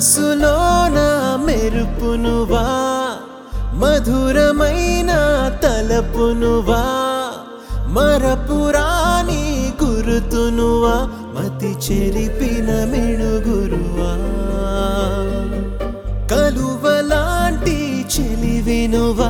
మనసులోన మెరుపునువా మధురమైన తలపునువా మరపురాని గురుతునువా మతి చెరిపిన మెడుగురువా కలువలాంటి చెలివినువా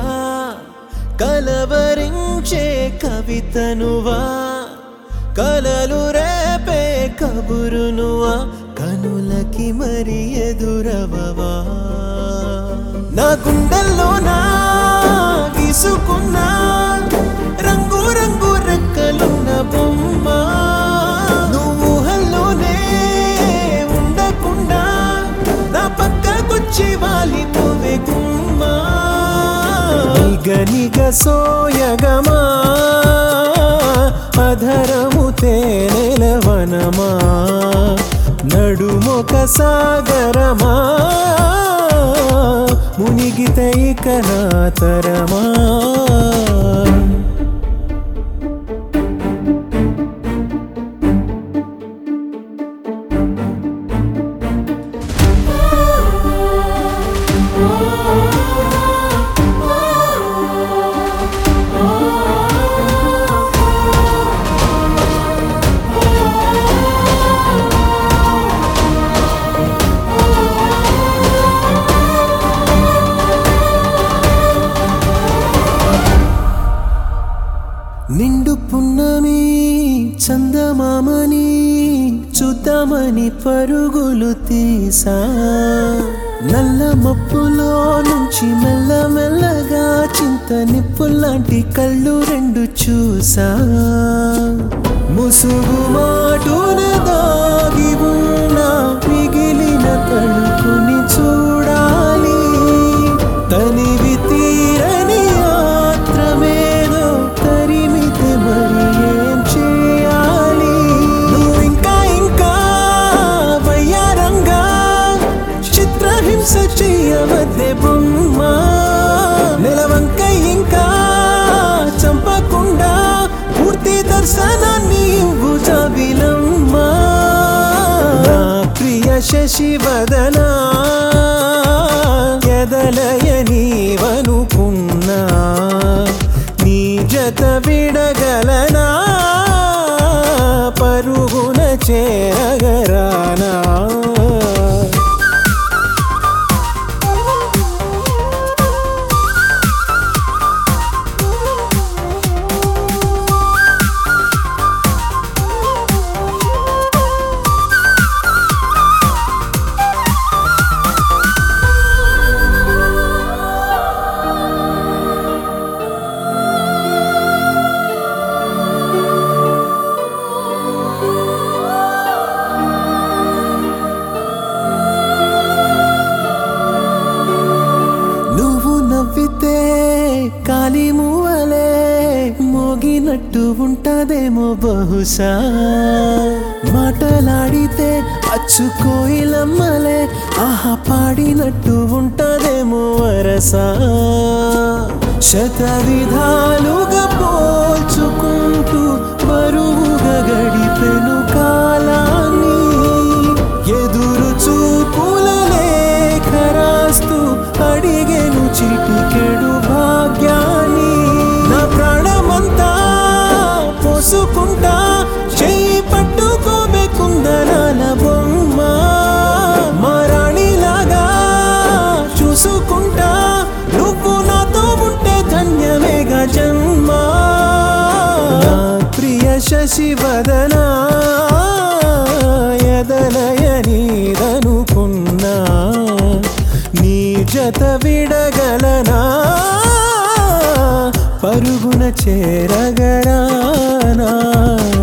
కలవరించే కవితనువా కలలు రేపే కబురునువా కనులకి మరి ఎదురవవా నా గుండెల్లో నా గీసుకున్నా రంగు రంగు రెక్కలున్న బొమ్మ నువ్వు హల్లోనే ఉండకుండా నా పక్కకొచ్చి వాలిపోవే గుమ్మా నిగ నిగ సోయగమా అధరము తేనెలవనమా నడుమొక సాగరమా మునిగితే ఇక నా తరమా నిండు పున్నమి చందమామని చూద్దామని పరుగులు తీసా నల్ల మప్పులో నుంచి మెల్లమెల్లగా చింత నిప్పులాంటి కళ్ళు రెండు చూసా ముసుగు మాటున దాగి ఉన్న మిగిలిన తడుకుని చూడాలి తనివి తీరని ఆత్రమేదో తరిమితే మరి ఏం చేయాలి నువ్వు ఇంకా ఇంకా వయ్యారంగా చిత్రహింస చెయ్యవద్దే బొమ్మ నెలవంక ఇంకా చంపకుండా పూర్తి దర్శనాన్ని ఇవ్వు జాబిలమ్మా నా ప్రియ శశివదనా ఎదలయ నీవనుకున్నా నీ జత విడగలనా పరుగున చేరగరానా నువ్వు నవ్వితే కాలి మూవలే మోగినట్టు ఉంటదేమో బహుశా మాటలాడితే అచ్చు కోయిలమ్మలే ఆహా పాడినట్టు ఉంటదేమో వరసా శత విధాలుగా పోల్చుకుంటూ బరువుగా గడిపెను కాలాన్ని ఎదురు చూపుల లేఖ రాస్తూ అడిగెను చిటికెడు భాగ్యాన్ని నా ప్రాణమంతా పోసుకుంటా చెయ్యి పట్టుకోమే కుందనాల బొమ్మ మరాణిలాగా చూసుకుంటా నువ్వు నాతో ఉంటే ధన్యమేగా జన్మ నా ప్రియ శశివదనా ఎదలయ నీదనుకున్నా నీ జత విడగలనా పరుగున చేరగరానా